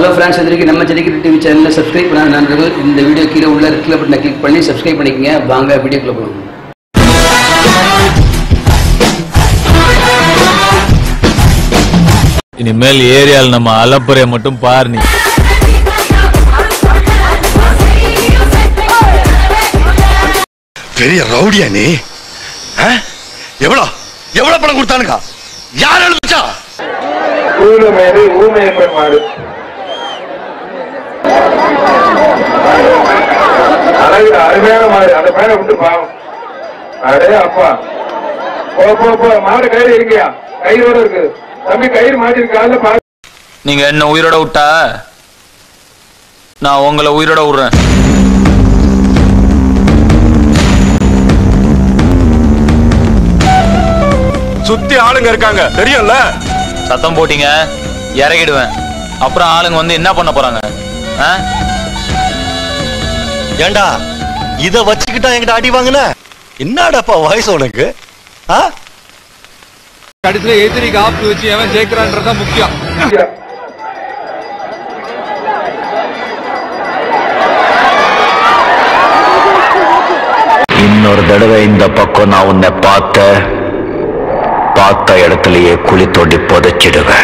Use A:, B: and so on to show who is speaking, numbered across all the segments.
A: Hello friends இது வரைக்கும் நம்ம செடிக்கிற டிவி சேனலில் சப்ஸ்கிரைப் பண்ணாத நண்பர்கள் இந்த வீடியோ கீழே உள்ள ரெட்டில் பட்டனை கிளிக் பண்ணி சப்ஸ்கிரைப் பண்ணிக்கங்க வாங்க வீடியோக்குள்ள போகணும்
B: இனிமேல் ஏரியால நம்ம அலப்புறைய மட்டும் பாரு நீ
C: பெரிய ரவுடியா நீ ஆ? எவ்வளோ எவ்வளவு பணம் கொடுத்தானுங்க யார் அனுப்பிச்சா
D: ஊரு மேடு ஊமையப்பன் மாடு அழகு அருமையான மாடு அந்த பையனை விட்டு பாவம் அடே அப்பா போ போ போ மாடு கயிறு இருக்கியா கயிறோட இருக்கு தம்பி கயிறு மாட்டி கால பா
B: நீங்க என்ன உயிரோட விட்டா நான் உங்களை உயிரோட விடுறேன்
E: சுத்தி ஆளுங்க இருக்காங்க தெரியும்ல
B: சத்தம் போட்டீங்க இறக்கிடுவேன் அப்புறம் ஆளுங்க வந்து என்ன பண்ண போறாங்க ஆ?
C: ஏண்டா இத வச்சுக்கிட்டா என்கிட்ட அடி வாங்கின என்னடாப்பா வயசு உனக்கு ஆ
E: கடைசியில எதிரிக்கு ஆப்பு வச்சு எவன் ஜெயிக்கிறான்றதான் முக்கியம்
F: இன்னொரு தடவை இந்த பக்கம் நான் உன்னை பார்த்த பார்த்த இடத்துலயே குழி தோண்டி புதைச்சிடுவேன்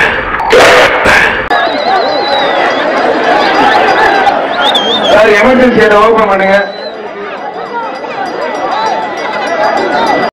D: சார் எமர்ஜென்சி ஓபன் பண்ணுங்க